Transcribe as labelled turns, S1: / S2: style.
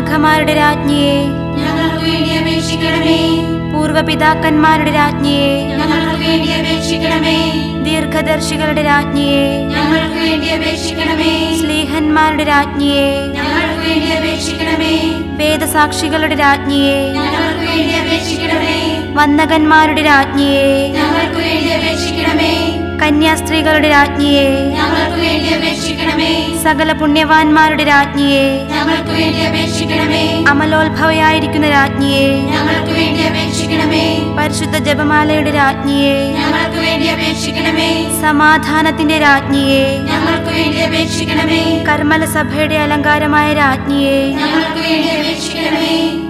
S1: മാലാഖമാരുടെ രാജ്ഞിയെ
S2: ഞങ്ങൾക്ക് വേണ്ടി അപേക്ഷിക്കണമേ
S1: പൂർവപിതാക്കന്മാരുടെ രാജ്ഞിയെ
S2: ഞങ്ങൾക്ക് വേണ്ടി അപേക്ഷിക്കണമേ
S1: ദീർഘദർശികളുടെ രാജ്ഞിയെ
S2: ഞങ്ങൾക്ക് വേണ്ടി അപേക്ഷിക്കണമേ
S1: സ്ലീഹന്മാരുടെ രാജ്ഞിയെ
S2: ഞങ്ങൾക്ക് വേണ്ടി അപേക്ഷിക്കണമേ
S1: വേദസാക്ഷികളുടെ രാജ്ഞിയെ
S2: ഞങ്ങൾക്ക് വേണ്ടി അപേക്ഷിക്കണമേ
S1: വന്ദകന്മാരുടെ രാജ്ഞിയെ
S2: ഞങ്ങൾക്ക് വേണ്ടി അപേക്ഷിക്കണമേ
S1: കന്യാസ്ത്രീകളുടെ രാജ്ഞിയെ
S2: ഞങ്ങൾക്ക് വേണ്ടി അപേക്ഷിക്കണമേ
S1: സകല പുണ്യവാന്മാരുടെ രാജ്ഞിയെ
S2: ഞങ്ങൾക്ക് വേണ്ടി അപേക്ഷിക്കണമേ
S1: അമലോത്ഭവയായിരിക്കുന്ന രാജ്ഞിയെ
S2: ഞങ്ങൾക്ക് വേണ്ടി അപേക്ഷിക്കണമേ
S1: പരിശുദ്ധ ജപമാലയുടെ രാജ്ഞിയെ
S2: ഞങ്ങൾക്ക് വേണ്ടി അപേക്ഷിക്കണമേ
S1: സമാധാനത്തിന്റെ രാജ്ഞിയെ
S2: ഞങ്ങൾക്ക് വേണ്ടി അപേക്ഷിക്കണമേ
S1: കർമ്മല സഭയുടെ അലങ്കാരമായ രാജ്ഞിയെ
S2: ഞങ്ങൾക്ക് വേണ്ടി അപേക്ഷിക്കണമേ